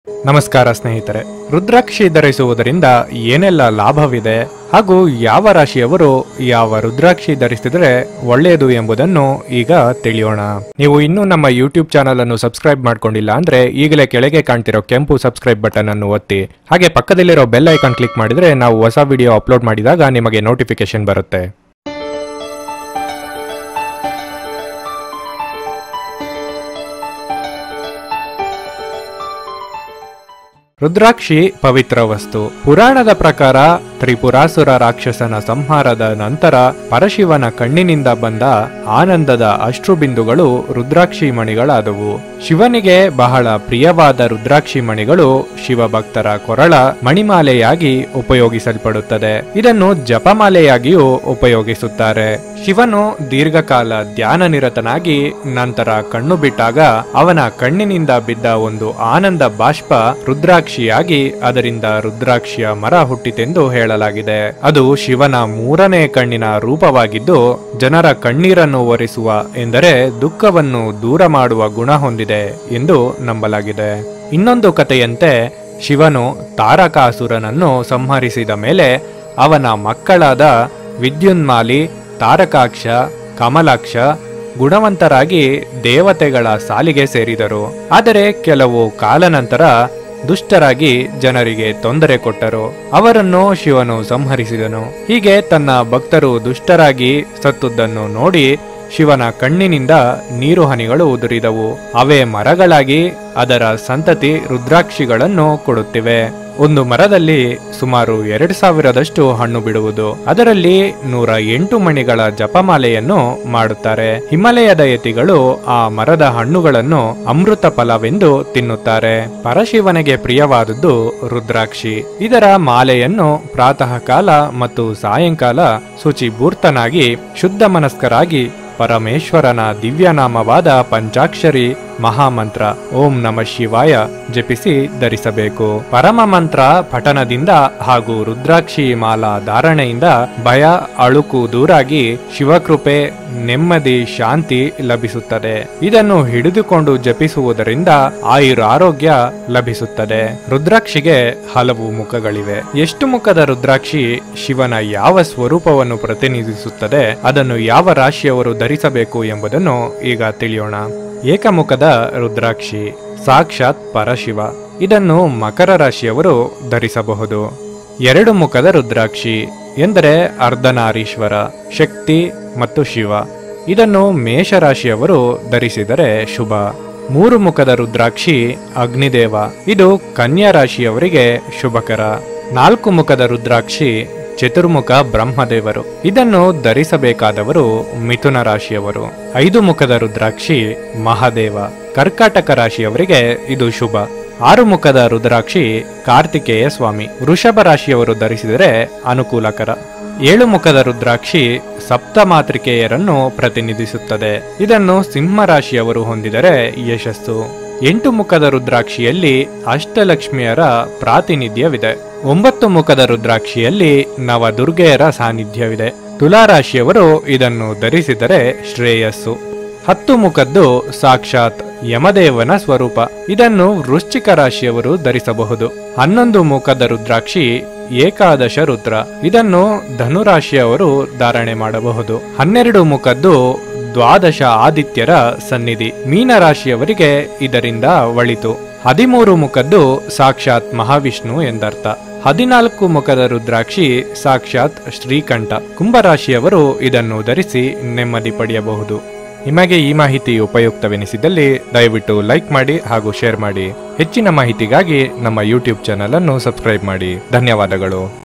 ನಮಸ್ಕಾರ ಸ್ನೇಹಿತರೆ ರುದ್ರಾಕ್ಷಿ ಧರಿಸುವುದರಿಂದ ಏನೆಲ್ಲ ಲಾಭವಿದೆ ಹಾಗೂ ಯಾವ ರಾಶಿಯವರು ಯಾವ ರುದ್ರಾಕ್ಷಿ ಧರಿಸಿದರೆ ಒಳ್ಳೆಯದು ಎಂಬುದನ್ನು ಈಗ ತಿಳಿಯೋಣ ನೀವು ಇನ್ನೂ ನಮ್ಮ ಯೂಟ್ಯೂಬ್ ಚಾನಲ್ ಅನ್ನು ಸಬ್ಸ್ಕ್ರೈಬ್ ಮಾಡ್ಕೊಂಡಿಲ್ಲ ಅಂದ್ರೆ ಈಗಲೇ ಕೆಳಗೆ ಕಾಣ್ತಿರೋ ಕೆಂಪು ಸಬ್ಸ್ಕ್ರೈಬ್ ಬಟನ್ ಅನ್ನು ಒತ್ತಿ ಹಾಗೆ ಪಕ್ಕದಲ್ಲಿರೋ ಬೆಲ್ ಐಕಾನ್ ಕ್ಲಿಕ್ ಮಾಡಿದ್ರೆ ನಾವು ಹೊಸ ವಿಡಿಯೋ ಅಪ್ಲೋಡ್ ಮಾಡಿದಾಗ ನಿಮಗೆ ನೋಟಿಫಿಕೇಶನ್ ಬರುತ್ತೆ ರುದ್ರಾಕ್ಷಿ ಪವಿತ್ರ ವಸ್ತು ಪುರಾಣದ ಪ್ರಕಾರ ತ್ರಿಪುರಾಸುರ ರಾಕ್ಷಸನ ಸಂಹಾರದ ನಂತರ ಪರಶಿವನ ಕಣ್ಣಿನಿಂದ ಬಂದ ಆನಂದದ ಅಶ್ರುಬಿಂದುಗಳು ರುದ್ರಾಕ್ಷಿ ಮಣಿಗಳಾದವು ಶಿವನಿಗೆ ಬಹಳ ಪ್ರಿಯವಾದ ರುದ್ರಾಕ್ಷಿ ಮಣಿಗಳು ಶಿವಭಕ್ತರ ಕೊರಳ ಮಣಿಮಾಲೆಯಾಗಿ ಉಪಯೋಗಿಸಲ್ಪಡುತ್ತದೆ ಇದನ್ನು ಜಪಮಾಲೆಯಾಗಿಯೂ ಉಪಯೋಗಿಸುತ್ತಾರೆ ಶಿವನು ದೀರ್ಘಕಾಲ ಧ್ಯಾನ ನಿರತನಾಗಿ ನಂತರ ಕಣ್ಣು ಬಿಟ್ಟಾಗ ಅವನ ಕಣ್ಣಿನಿಂದ ಬಿದ್ದ ಒಂದು ಆನಂದ ಬಾಷ್ಪ ರುದ್ರಾಕ್ಷಿಯಾಗಿ ಅದರಿಂದ ರುದ್ರಾಕ್ಷಿಯ ಮರ ಹುಟ್ಟಿತೆಂದು ಹೇಳಲಾಗಿದೆ ಅದು ಶಿವನ ಮೂರನೇ ಕಣ್ಣಿನ ರೂಪವಾಗಿದ್ದು ಜನರ ಕಣ್ಣೀರನ್ನು ಒರೆಸುವ ಎಂದರೆ ದುಃಖವನ್ನು ದೂರ ಮಾಡುವ ಗುಣ ಹೊಂದಿದೆ ಎಂದು ನಂಬಲಾಗಿದೆ ಇನ್ನೊಂದು ಕಥೆಯಂತೆ ಶಿವನು ತಾರಕಾಸುರನನ್ನು ಸಂಹರಿಸಿದ ಮೇಲೆ ಅವನ ಮಕ್ಕಳಾದ ವಿದ್ಯುನ್ಮಾಲಿ ತಾರಕಾಕ್ಷ ಕಮಲಾಕ್ಷ ಗುಣವಂತರಾಗಿ ದೇವತೆಗಳ ಸಾಲಿಗೆ ಸೇರಿದರು ಆದರೆ ಕೆಲವು ಕಾಲನಂತರ ದುಷ್ಟರಾಗಿ ಜನರಿಗೆ ತೊಂದರೆ ಕೊಟ್ಟರು ಅವರನ್ನು ಶಿವನು ಸಂಹರಿಸಿದನು ಹೀಗೆ ತನ್ನ ಭಕ್ತರು ದುಷ್ಟರಾಗಿ ಸತ್ತುದನ್ನು ನೋಡಿ ಶಿವನ ಕಣ್ಣಿನಿಂದ ನೀರು ಹನಿಗಳು ಉದುರಿದವು ಅವೇ ಮರಗಳಾಗಿ ಅದರ ಸಂತತಿ ರುದ್ರಾಕ್ಷಿಗಳನ್ನು ಕೊಡುತ್ತಿವೆ ಒಂದು ಮರದಲ್ಲಿ ಸುಮಾರು ಎರಡು ಸಾವಿರದಷ್ಟು ಹಣ್ಣು ಬಿಡುವುದು ಅದರಲ್ಲಿ ನೂರ ಎಂಟು ಮಣಿಗಳ ಜಪಮಾಲೆಯನ್ನು ಮಾಡುತ್ತಾರೆ ಹಿಮಾಲಯದ ಯತಿಗಳು ಆ ಮರದ ಹಣ್ಣುಗಳನ್ನು ಅಮೃತ ಫಲವೆಂದು ತಿನ್ನುತ್ತಾರೆ ಪರಶಿವನಿಗೆ ಪ್ರಿಯವಾದದ್ದು ರುದ್ರಾಕ್ಷಿ ಇದರ ಮಾಲೆಯನ್ನು ಪ್ರಾತಃ ಕಾಲ ಮತ್ತು ಸಾಯಂಕಾಲ ಶುಚಿಭೂರ್ತನಾಗಿ ಶುದ್ಧ ಮನಸ್ಕರಾಗಿ ಪರಮೇಶ್ವರನ ದಿವ್ಯನಾಮವಾದ ಪಂಚಾಕ್ಷರಿ ಮಹಾಮಂತ್ರ ಓಂ ನಮ ಶಿವಾಯ ಜಪಿಸಿ ಧರಿಸಬೇಕು ಪರಮ ಮಂತ್ರ ಪಠನದಿಂದ ಹಾಗೂ ರುದ್ರಾಕ್ಷಿ ಮಾಲಾ ಧಾರಣೆಯಿಂದ ಭಯ ಅಳುಕು ದೂರಾಗಿ ಶಿವಕೃಪೆ ನೆಮ್ಮದಿ ಶಾಂತಿ ಲಭಿಸುತ್ತದೆ ಇದನ್ನು ಹಿಡಿದುಕೊಂಡು ಜಪಿಸುವುದರಿಂದ ಆಯುರ ಆರೋಗ್ಯ ಲಭಿಸುತ್ತದೆ ರುದ್ರಾಕ್ಷಿಗೆ ಹಲವು ಮುಖಗಳಿವೆ ಎಷ್ಟು ಮುಖದ ರುದ್ರಾಕ್ಷಿ ಶಿವನ ಯಾವ ಸ್ವರೂಪವನ್ನು ಪ್ರತಿನಿಧಿಸುತ್ತದೆ ಅದನ್ನು ಯಾವ ರಾಶಿಯವರು ಧರಿಸಬೇಕು ಎಂಬುದನ್ನು ಈಗ ತಿಳಿಯೋಣ ಏಕಮುಖದ ರುದ್ರಾಕ್ಷಿ ಸಾಕ್ಷಾತ್ ಪರಶಿವ ಇದನ್ನು ಮಕರ ರಾಶಿಯವರು ಧರಿಸಬಹುದು ಎರಡು ಮುಖದ ರುದ್ರಾಕ್ಷಿ ಎಂದರೆ ಅರ್ಧನಾರೀಶ್ವರ ಶಕ್ತಿ ಮತ್ತು ಶಿವ ಇದನ್ನು ಮೇಷರಾಶಿಯವರು ಧರಿಸಿದರೆ ಶುಭ ಮೂರು ಮುಖದ ರುದ್ರಾಕ್ಷಿ ಅಗ್ನಿದೇವ ಇದು ಕನ್ಯಾ ರಾಶಿಯವರಿಗೆ ಶುಭಕರ ನಾಲ್ಕು ಮುಖದ ರುದ್ರಾಕ್ಷಿ ಚತುರ್ಮುಖ ಬ್ರಹ್ಮದೇವರು ಇದನ್ನು ಧರಿಸಬೇಕಾದವರು ಮಿಥುನ ರಾಶಿಯವರು ಐದು ಮುಖದ ರುದ್ರಾಕ್ಷಿ ಮಹಾದೇವ ಕರ್ಕಾಟಕ ರಾಶಿಯವರಿಗೆ ಇದು ಶುಭ ಆರು ಮುಖದ ರುದ್ರಾಕ್ಷಿ ಕಾರ್ತಿಕೇಯ ಸ್ವಾಮಿ ವೃಷಭ ರಾಶಿಯವರು ಧರಿಸಿದರೆ ಅನುಕೂಲಕರ ಏಳು ಮುಖದ ರುದ್ರಾಕ್ಷಿ ಸಪ್ತಮಾತೃಕೆಯರನ್ನು ಪ್ರತಿನಿಧಿಸುತ್ತದೆ ಇದನ್ನು ಸಿಂಹ ರಾಶಿಯವರು ಹೊಂದಿದರೆ ಯಶಸ್ಸು ಎಂಟು ಮುಖದ ರುದ್ರಾಕ್ಷಿಯಲ್ಲಿ ಅಷ್ಟಲಕ್ಷ್ಮಿಯರ ಪ್ರಾತಿನಿಧ್ಯವಿದೆ ಒಂಬತ್ತು ಮುಖದ ರುದ್ರಾಕ್ಷಿಯಲ್ಲಿ ನವದುರ್ಗೆಯರ ಸಾನ್ನಿಧ್ಯವಿದೆ ತುಲಾರಾಶಿಯವರು ಇದನ್ನು ಧರಿಸಿದರೆ ಶ್ರೇಯಸ್ಸು ಹತ್ತು ಮುಖದ್ದು ಸಾಕ್ಷಾತ್ ಯಮದೇವನ ಸ್ವರೂಪ ಇದನ್ನು ವೃಶ್ಚಿಕ ರಾಶಿಯವರು ಧರಿಸಬಹುದು ಹನ್ನೊಂದು ಮುಖದ ರುದ್ರಾಕ್ಷಿ ಏಕಾದಶ ರುದ್ರ ಇದನ್ನು ಧನುರಾಶಿಯವರು ಧಾರಣೆ ಮಾಡಬಹುದು ಹನ್ನೆರಡು ಮುಖದ್ದು ದ್ವಾದಶ ಆದಿತ್ಯರ ಸನ್ನಿಧಿ ಮೀನರಾಶಿಯವರಿಗೆ ಇದರಿಂದ ಒಳಿತು ಹದಿಮೂರು ಮುಖದ್ದು ಸಾಕ್ಷಾತ್ ಮಹಾವಿಷ್ಣು ಎಂದರ್ಥ ಹದಿನಾಲ್ಕು ಮುಖದ ರುದ್ರಾಕ್ಷಿ ಸಾಕ್ಷಾತ್ ಶ್ರೀಕಂಠ ಕುಂಭರಾಶಿಯವರು ಇದನ್ನು ಧರಿಸಿ ನೆಮ್ಮದಿ ಪಡೆಯಬಹುದು ನಿಮಗೆ ಈ ಮಾಹಿತಿ ಉಪಯುಕ್ತವೆನಿಸಿದಲ್ಲಿ ದಯವಿಟ್ಟು ಲೈಕ್ ಮಾಡಿ ಹಾಗೂ ಶೇರ್ ಮಾಡಿ ಹೆಚ್ಚಿನ ಮಾಹಿತಿಗಾಗಿ ನಮ್ಮ ಯೂಟ್ಯೂಬ್ ಚಾನಲ್ ಅನ್ನು ಸಬ್ಸ್ಕ್ರೈಬ್ ಮಾಡಿ ಧನ್ಯವಾದಗಳು